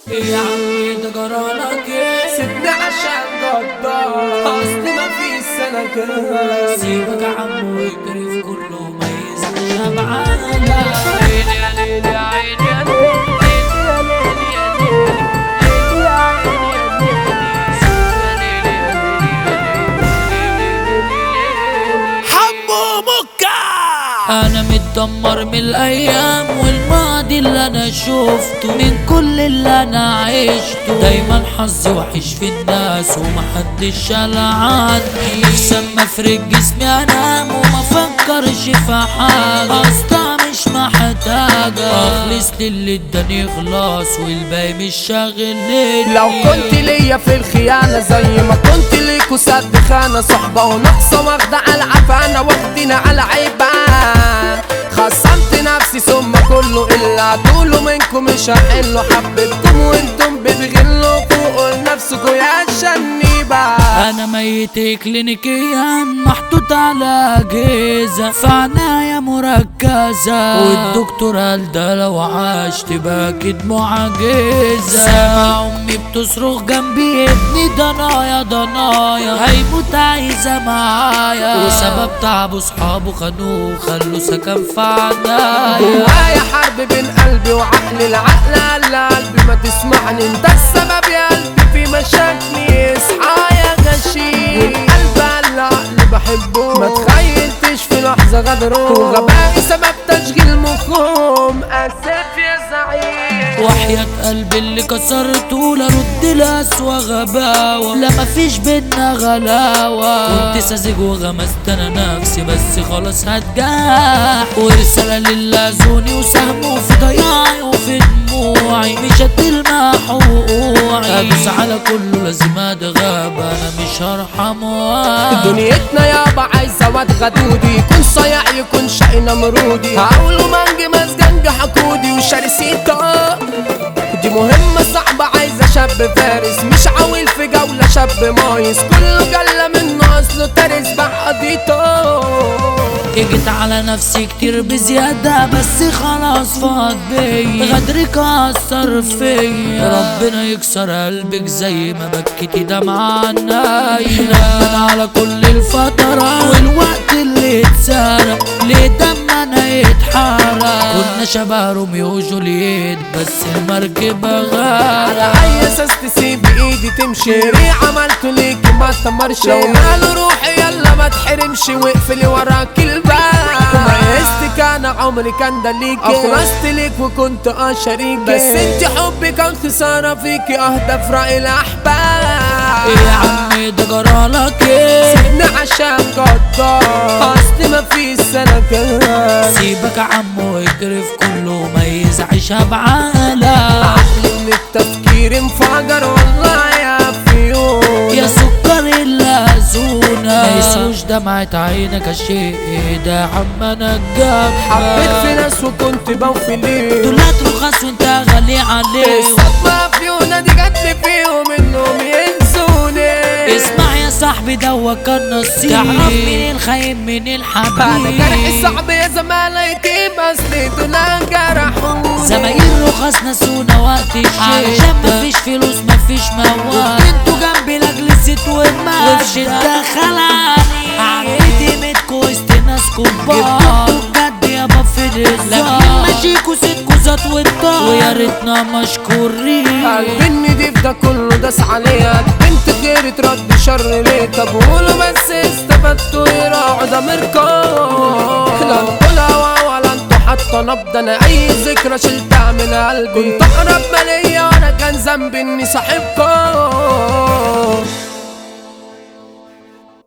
يا عمي ده جرالك ايه سيبني عشان جدار اصل ما في سنة كده سيبك يا عم ويجري في كله ما يزعلش معانا عيني يا ليل يا عيني يا ليل حمو مكة انا متدمر من الايام والماضي اللي انا شفته من كل اللي انا عشته دايما حظي وحش في الناس ومحدش شال عني نفسي اما افرق جسمي انام وما افكرش في حاجه اصلا مش محتاجه اخلص للي اداني خلاص والباقي مش شاغلني لو كنت ليا في الخيانة زي ما كنت ليكوا سد خانة صحبة ونقصة واخدة على العفانة واخدين على عيبة خصمت نفسي ثم كله إلا طوله منكم مش هحله حبيتكم وانتم بتغلوا فوق نفسكوا يا شنيبة انا ميت كلينيكيا محطوط على اجهزه في عنايه مركزه والدكتور قال ده لو عاش تبقى اكيد معجزه سامع امي بتصرخ جنبي ابني ضنايا ضنايا هيموت عايزه معايا وسبب تعبه صحابه خانوه خلوا سكن في عنايا جوايا حرب بين قلبي وعقلي العقل قال قلبي ما تسمعني انت السبب يا قلبي في مشاكلي اصحى يا غشيم والقلب قال العقل بحبه ما تخيلتش في لحظة غدره وغبائي سبب تشغيل مخهم اسف يا زعيم وحياة قلبي اللي كسرته لرد لأسوأ غباوة لا مفيش بينا غلاوة كنت ساذج وغمست انا نفسي بس خلاص هتجاح ورسالة للي زوني وسهمه في ضياعي وفي دموعي مش هتلمع حقوقي ادوس على كله لازم اتغاب انا مش هرحم واحد دنيتنا يابا عايزة واد غدودي يكون صيع يكون شقي نمرودي هقوله منجي مسجنج حقودي وشرسيته دي مهمة صعبة عايزة شاب فارس مش عاول في جولة شاب مايس كله جلة منه أصله ترس بقضيته جيت على نفسي كتير بزيادة بس خلاص فاض بيا غدرك أثر فيا ربنا يكسر قلبك زي ما بكيتي دمعة عنايا ندمان على كل الفترة والوقت اللي اتسرق ليه دمنا يتحرق كنا شبه روميو وجولييت بس المركبة على غارق أي أساس تسيب إيدي تمشي ري عملت ليكي ما تمرش لو ماله روحي يلا ما تحرمش واقفلي وراك الباب ميزتك أنا عمري كان ده ليكي أخلصت ليك وكنت أه شريكي بس انت حبي كان خسارة فيكي أهدى في رأي الأحباب يا عمي ده جرالك ايه سيبني عشان قدار أصل ما في سنة كده سيبك يا عم واجري في كله ما يزعش بعالة عقلي من التفكير انفجر والله يا فيون يا سكر اللازونة ما يسوش دمعة عينك الشيء ده يا عم انا حبيت في الجنب ناس وكنت بوفي ليه دولات رخص وانت غالي عليه الصدمة في يونا دي جت لي فيهم انهم ينسوني اسمع يا صاحبي ده كان نصيب تعرف مين الخاين من انا الحبيب جرحي صعب يا زمايلي بس دول جرحوني زمايل رخص نسونا وقت الشيء علشان مفيش فلوس مفيش مواد انتوا جنبي لاجل ست والمال وفي شدة خلاني عديت قيمتكوا وسط ناس كبار جبتوا بجد يابا في الهزار ماشيكوا ستكوا زات والطار ويا ريتنا مشكورين قلبي النديف ده كله داس عليها بنت غير ترد شر ليه طب قولوا بس استفدتوا يراعوا ضميركم لا انتوا الهوا ولا انتوا حتى نبض انا اي ذكرى شلتها من قلبي كنت اقرب ما ليا وانا كان ذنبي اني صاحبكم